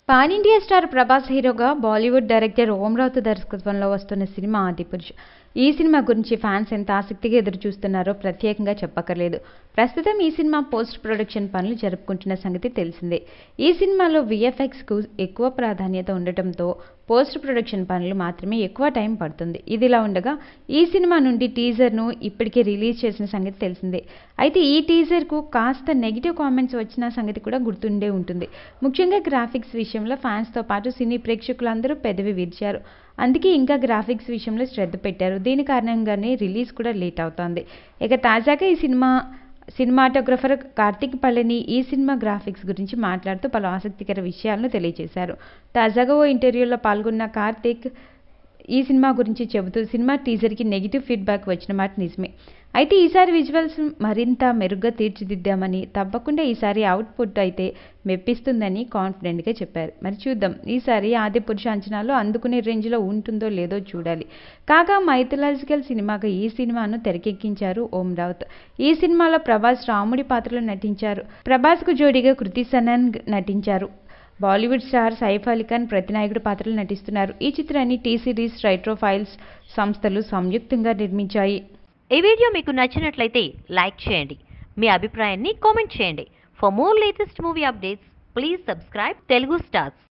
pan India star Prabhas హీరోగా Bollywood director ఓం రావుత్ దర్శకత్వంలో వస్తున్న సినిమా ఆదిపురుష్ ఈ సినిమా గురించి ఫ్యాన్స్ ఎంత ఆసక్తిగా ఎదురు చూస్తున్నారో ప్రత్యేకంగా చెప్పక్కర్లేదు ప్రస్తుతం ఈ సినిమా పోస్ట్ ప్రొడక్షన్ పనులు జరుపుకుంటున్న సంగతి తెలిసిందే ఈ సినిమాలో విఎఫ్ఎక్స్కు ఎక్కువ ప్రాధాన్యత ఉండటంతో పోస్ట్ ప్రొడక్షన్ పనులు మాత్రమే ఎక్కువ టైం పడుతుంది ఇదిలా ఉండగా ఈ సినిమా నుండి టీజర్ను ఇప్పటికే రిలీజ్ చేసిన సంగతి తెలిసిందే అయితే ఈ టీజర్కు కాస్త నెగిటివ్ కామెంట్స్ వచ్చిన సంగతి కూడా గుర్తుండే ఉంటుంది ముఖ్యంగా గ్రాఫిక్స్ విషయంలో ఫ్యాన్స్తో పాటు సినీ ప్రేక్షకులందరూ పెదవి విరిచారు అందుకే ఇంకా గ్రాఫిక్స్ విషయంలో శ్రద్ధ పెట్టారు దీని కారణంగానే రిలీజ్ కూడా లేట్ అవుతోంది ఇక తాజాగా ఈ సినిమా సినిమాటోగ్రఫర్ కార్తిక్ పళని ఈ సినిమా గ్రాఫిక్స్ గురించి మాట్లాడుతూ పలు ఆసక్తికర విషయాలను తెలియజేశారు తాజాగా ఓ ఇంటర్వ్యూలో పాల్గొన్న కార్తిక్ ఈ సినిమా గురించి చెబుతూ సినిమా టీజర్కి నెగిటివ్ ఫీడ్బ్యాక్ వచ్చిన మాట నిజమే అయితే ఈసారి విజువల్స్ మరింత మెరుగ్గా తీర్చిదిద్దామని తప్పకుండా ఈసారి అవుట్పుట్ అయితే మెప్పిస్తుందని కాన్ఫిడెంట్గా చెప్పారు మరి చూద్దాం ఈసారి ఆది పురుష అంచనాలు అందుకునే రేంజ్లో ఉంటుందో లేదో చూడాలి కాగా మైథలాజికల్ సినిమాగా ఈ సినిమాను తెరకెక్కించారు ఓం రావుత్ ఈ సినిమాలో ప్రభాస్ రాముడి పాత్రలో నటించారు ప్రభాస్కు జోడీగా కృతి సనన్ నటించారు బాలీవుడ్ స్టార్ సైఫ్ అలీ ఖాన్ ప్రతినాయకుడి పాత్రలు నటిస్తున్నారు ఈ చిత్రాన్ని టీ సిరీస్ రైట్రోఫైల్స్ సంస్థలు సంయుక్తంగా నిర్మించాయి ఈ వీడియో మీకు నచ్చినట్లయితే లైక్ చేయండి మీ అభిప్రాయాన్ని కామెంట్ చేయండి for more latest movie updates please subscribe Telugu stars